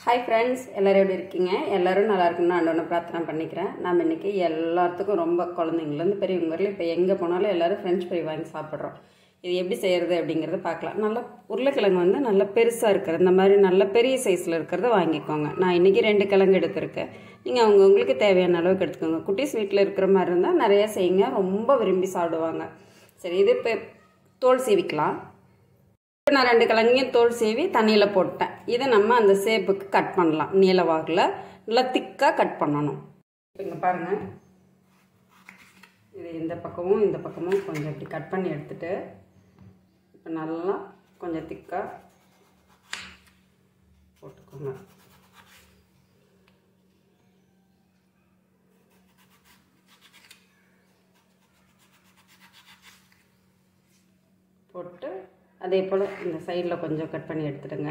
hi friends எல்லோரும் எப்படி இருக்கீங்க எல்லோரும் நல்லா இருக்குன்னு நான் ஒன்று பிரார்த்தனை பண்ணிக்கிறேன் நம்ம இன்றைக்கி எல்லாத்துக்கும் ரொம்ப குழந்தைங்கலேருந்து பெரியவங்க வரையிலும் இப்போ எங்கே போனாலும் எல்லோரும் ஃப்ரெஞ்ச் ஃப்ரை வாங்கி சாப்பிட்றோம் இது எப்படி செய்கிறது அப்படிங்கிறத பார்க்கலாம் நல்லா உருளைக்கிழங்கு வந்து நல்லா பெருசாக இருக்கிற இந்த மாதிரி நல்ல பெரிய சைஸில் இருக்கிறத வாங்கிக்கோங்க நான் இன்றைக்கி ரெண்டு கிழங்கு எடுத்திருக்கேன் நீங்கள் அவங்க உங்களுக்கு தேவையான அளவுக்கு எடுத்துக்கோங்க குட்டீஸ் வீட்டில் இருக்கிற மாதிரி இருந்தால் நிறையா செய்யுங்க ரொம்ப விரும்பி சாப்பிடுவாங்க சரி இது இப்போ தோல் சீவிக்கலாம் இப்போ நான் ரெண்டு கிழங்கையும் தோல் சீவி தண்ணியில் போட்டேன் இதை நம்ம அந்த சேப்புக்கு கட் பண்ணலாம் நீல வாக்கில் நல்லா திக்காக கட் பண்ணணும் இப்போ இங்கே பாருங்கள் இது இந்த பக்கமும் இந்த பக்கமும் கொஞ்சம் இப்படி கட் பண்ணி எடுத்துட்டு இப்போ நல்லா கொஞ்சம் திக்காக போட்டுக்கோங்க போட்டு அதே போல் இந்த சைடில் கொஞ்சம் கட் பண்ணி எடுத்துடுங்க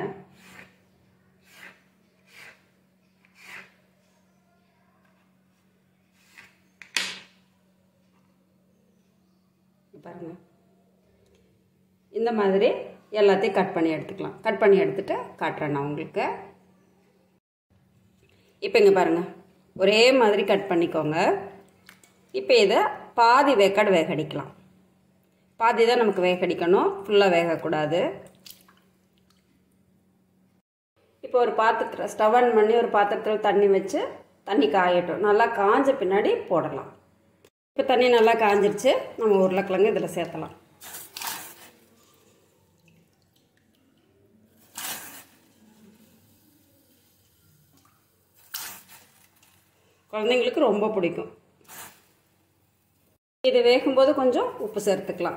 பாருங்கள் இந்த மாதிரி எல்லாத்தையும் கட் பண்ணி எடுத்துக்கலாம் கட் பண்ணி எடுத்துகிட்டு காட்டுறேன் நான் உங்களுக்கு இப்போ இங்கே பாருங்கள் ஒரே மாதிரி கட் பண்ணிக்கோங்க இப்போ இதை பாதி வேக்காடு வேகடிக்கலாம் பாதி தான் நமக்கு வேகடிக்கணும் ஃபுல்லாக வேகக்கூடாது இப்போ ஒரு பாத்திரத்தில் ஸ்டவ் ஆன் பண்ணி ஒரு பாத்திரத்தில் தண்ணி வச்சு தண்ணி காயட்டும் நல்லா காஞ்ச பின்னாடி போடலாம் இப்போ தண்ணி நல்லா காஞ்சிருச்சு நம்ம உருளைக்கிழங்கு இதில் சேர்த்தலாம் குழந்தைங்களுக்கு ரொம்ப பிடிக்கும் இது வேகும்போது கொஞ்சம் உப்பு சேர்த்துக்கலாம்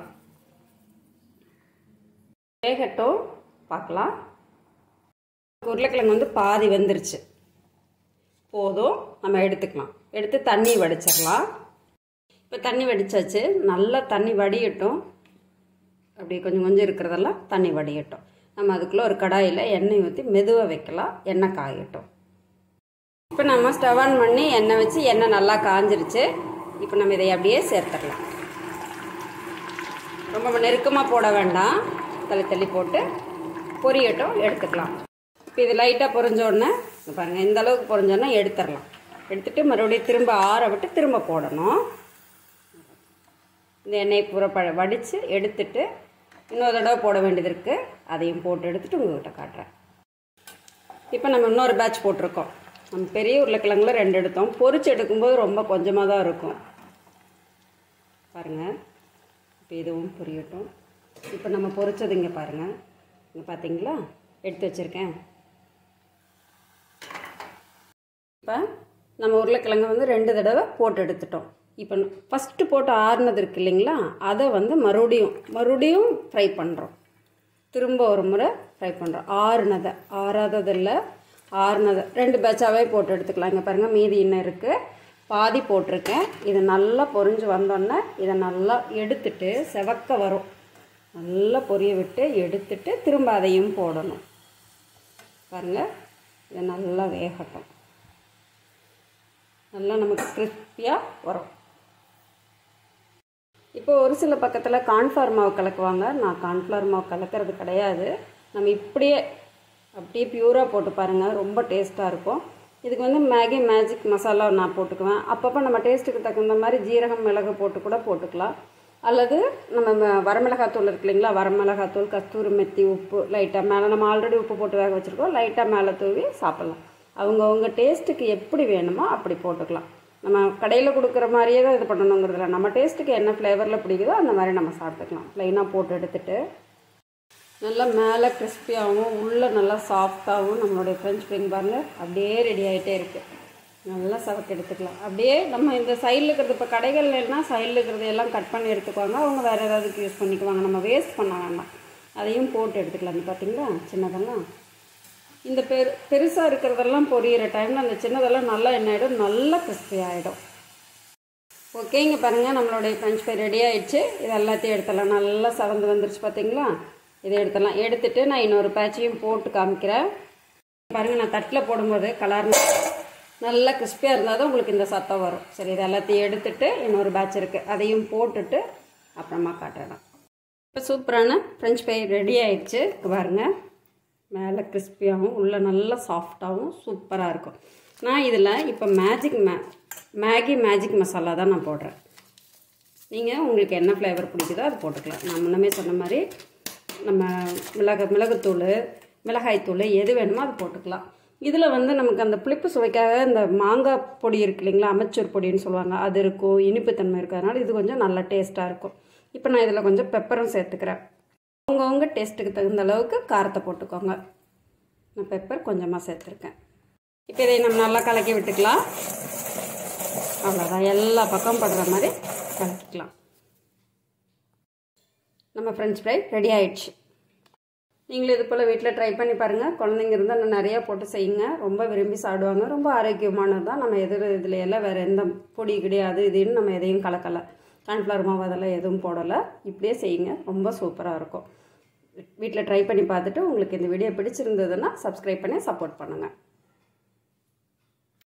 வேகட்டும் பார்க்கலாம் உருளைக்கிழங்கு வந்து பாதி வெந்துருச்சு போதும் நம்ம எடுத்துக்கலாம் எடுத்து தண்ணி வடிச்சிடலாம் இப்போ தண்ணி வடித்தாச்சு நல்லா தண்ணி வடியட்டும் அப்படி கொஞ்சம் கொஞ்சம் இருக்கிறதெல்லாம் தண்ணி வடியட்டும் நம்ம அதுக்குள்ளே ஒரு கடாயில் எண்ணெய் ஊற்றி மெதுவாக வைக்கலாம் எண்ணெய் காயட்டும் இப்போ நம்ம ஸ்டவ் ஆன் பண்ணி எண்ணெய் வச்சு எண்ணெய் நல்லா காஞ்சிருச்சு இப்போ நம்ம இதை அப்படியே சேர்த்துடலாம் ரொம்ப நெருக்கமாக போட வேண்டாம் தள்ளி தள்ளி போட்டு பொரியட்டும் எடுத்துக்கலாம் இப்போ இது லைட்டாக பொரிஞ்சோடனே பாருங்கள் இந்த அளவுக்கு பொரிஞ்சோடனே எடுத்துடலாம் எடுத்துகிட்டு மறுபடியும் திரும்ப ஆற விட்டு திரும்ப போடணும் இந்த எண்ணெய் பூரா பழ வடித்து எடுத்துட்டு இன்னொரு தடவை போட வேண்டியது இருக்குது அதையும் போட்டு எடுத்துகிட்டு உங்கள்கிட்ட காட்டுறேன் இப்போ நம்ம இன்னொரு பேட்ச் போட்டிருக்கோம் நம்ம பெரிய உருளைக்கிழங்குல ரெண்டு எடுத்தோம் பொரிச்சு எடுக்கும்போது ரொம்ப கொஞ்சமாக தான் இருக்கும் பாருங்கள் இப்போ இதுவும் பொரியட்டும் இப்போ நம்ம பொரிச்சது இங்கே பாருங்கள் இங்கே பார்த்தீங்களா எடுத்து வச்சுருக்கேன் இப்போ நம்ம உருளைக்கிழங்கு வந்து ரெண்டு தடவை போட்டு எடுத்துட்டோம் இப்போ ஃபஸ்ட்டு போட்டு ஆறுனது இருக்கு இல்லைங்களா அதை வந்து மறுபடியும் மறுபடியும் ஃப்ரை பண்ணுறோம் திரும்ப ஒரு முறை ஃப்ரை பண்ணுறோம் ஆறுனதை ஆறாததில்லை ஆறுனதை ரெண்டு பேட்சாகவே போட்டு எடுத்துக்கலாம் இங்கே பாருங்கள் மீதி இன்னும் இருக்குது பாதி போட்டிருக்கேன் இது நல்லா பொரிஞ்சு வந்தோடனே இதை நல்லா எடுத்துட்டு செவக்க வரும் நல்லா பொரிய விட்டு எடுத்துட்டு திரும்ப அதையும் போடணும் பாருங்கள் இது நல்லா வேகட்டும் நல்லா நமக்கு கிறிஸ்பியாக வரும் இப்போ ஒரு சில பக்கத்தில் கார்ன்ஃப்ளவர் மாவு கலக்குவாங்க நான் கார்ன்ஃப்ளவர் மாவு கலக்கிறது கிடையாது நம்ம இப்படியே அப்படியே பியூராக போட்டு பாருங்கள் ரொம்ப டேஸ்ட்டாக இருக்கும் இதுக்கு வந்து மேகி மேஜிக் மசாலா நான் போட்டுக்குவேன் அப்பப்போ நம்ம டேஸ்ட்டுக்கு தகுந்த மாதிரி ஜீரகம் மிளகு போட்டு கூட போட்டுக்கலாம் அல்லது நம்ம வரமிளகாத்தூள் இருக்கு இல்லைங்களா வரமிளகாத்தூள் கஸ்தூரி மெத்தி உப்பு லைட்டாக மேலே நம்ம ஆல்ரெடி உப்பு போட்டு வேக வச்சுருக்கோம் லைட்டாக மேலே தூவி சாப்பிட்லாம் அவங்கவுங்க டேஸ்ட்டுக்கு எப்படி வேணுமோ அப்படி போட்டுக்கலாம் நம்ம கடையில் கொடுக்குற மாதிரியே தான் இது பண்ணணுங்கிறதுல நம்ம டேஸ்ட்டுக்கு என்ன ஃப்ளேவரில் பிடிக்குதோ அந்த மாதிரி நம்ம சாப்பிட்டுக்கலாம் ப்ளைனாக போட்டு எடுத்துகிட்டு நல்லா மேலே கிறிஸ்பியாகவும் உள்ளே நல்லா சாஃப்டாகவும் நம்மளுடைய ஃப்ரெஞ்ச் ஃப்ரைங் பாருங்கள் அப்படியே ரெடி ஆகிட்டே இருக்குது நல்லா சவக்கு எடுத்துக்கலாம் அப்படியே நம்ம இந்த சைடில் இருக்கிறது இப்போ கடைகள்லாம் சைடில் இருக்கிறது எல்லாம் கட் பண்ணி எடுத்துக்குவாங்க அவங்க வேறு ஏதாவதுக்கு யூஸ் பண்ணிக்குவாங்க நம்ம வேஸ்ட் பண்ண வேண்டாம் அதையும் போட்டு எடுத்துக்கலாம் பார்த்தீங்களா சின்னதெல்லாம் இந்த பெரு பெருசாக இருக்கிறதெல்லாம் பொரியிற டைமில் அந்த சின்னதெல்லாம் நல்லா என்ன ஆகிடும் நல்லா கிறிஸ்பி ஆகிடும் ஓகேங்க பாருங்கள் நம்மளுடைய ஃப்ரெஞ்ச் ஃப்ரை ரெடி ஆகிடுச்சு இது எல்லாத்தையும் எடுத்துடலாம் நல்லா சவந்து வந்துருச்சு பார்த்தீங்களா இதை எடுத்துடலாம் எடுத்துகிட்டு நான் இன்னொரு பேட்சையும் போட்டு காமிக்கிறேன் பாருங்கள் நான் தட்டில் போடும்போது கலர் நல்லா கிறிஸ்பியாக இருந்தால் தான் உங்களுக்கு இந்த சத்தம் வரும் சரி இது எல்லாத்தையும் எடுத்துட்டு இன்னொரு பேட்ச் இருக்குது அதையும் போட்டுட்டு அப்புறமா காட்டுறேன் இப்போ சூப்பரான ஃப்ரெஞ்ச் ஃப்ரை ரெடி ஆயிடுச்சு இங்க பாருங்க மேலே கிறிஸ்பியாகவும் உள்ளே நல்லா சாஃப்டாகவும் சூப்பராக இருக்கும் நான் இதில் இப்போ மேஜிக் மே மேகி மேஜிக் மசாலா தான் நான் போடுறேன் நீங்கள் உங்களுக்கு என்ன ஃப்ளேவர் பிடிக்குதோ அது போட்டுக்கலாம் நான் முன்னமே சொன்ன மாதிரி நம்ம மிளகு மிளகுத்தூள் மிளகாய்த்தூள் எது வேணுமோ அது போட்டுக்கலாம் இதில் வந்து நமக்கு அந்த புளிப்பு சுவைக்காக இந்த மாங்காய் பொடி இருக்கு இல்லைங்களா அமைச்சூர் பொடின்னு சொல்லுவாங்க அது இருக்கும் இனிப்புத்தன்மை இருக்கும் அதனால் இது கொஞ்சம் நல்லா டேஸ்ட்டாக இருக்கும் இப்போ நான் இதில் கொஞ்சம் பெப்பரும் சேர்த்துக்கிறேன் அவங்கவுங்க டேஸ்ட்டுக்கு தகுந்த அளவுக்கு காரத்தை போட்டுக்கோங்க நான் பெப்பர் கொஞ்சமாக சேர்த்துருக்கேன் இப்போ இதை நம்ம நல்லா கலக்கி விட்டுக்கலாம் அவ்வளோதான் எல்லா பக்கம் படுற மாதிரி கலக்கிக்கலாம் நம்ம ஃப்ரெஞ்ச் ஃப்ரை ரெடி ஆயிடுச்சு நீங்களும் இது போல் வீட்டில் ட்ரை பண்ணி பாருங்கள் குழந்தைங்க இருந்தால் இன்னும் நிறையா போட்டு செய்யுங்க ரொம்ப விரும்பி சாப்பிடுவாங்க ரொம்ப ஆரோக்கியமானது தான் நம்ம எதிர் இதில் எல்லாம் வேறு எந்த பொடி கிடையாது இதுன்னு நம்ம எதையும் கலக்கலை கான்ஃப்ளவர் மாவு அதெல்லாம் எதுவும் போடலை இப்படியே செய்யுங்க ரொம்ப சூப்பராக இருக்கும் வீட்டில் ட்ரை பண்ணி பார்த்துட்டு உங்களுக்கு இந்த வீடியோ பிடிச்சிருந்ததுன்னா சப்ஸ்கிரைப் பண்ணி சப்போர்ட் பண்ணுங்கள்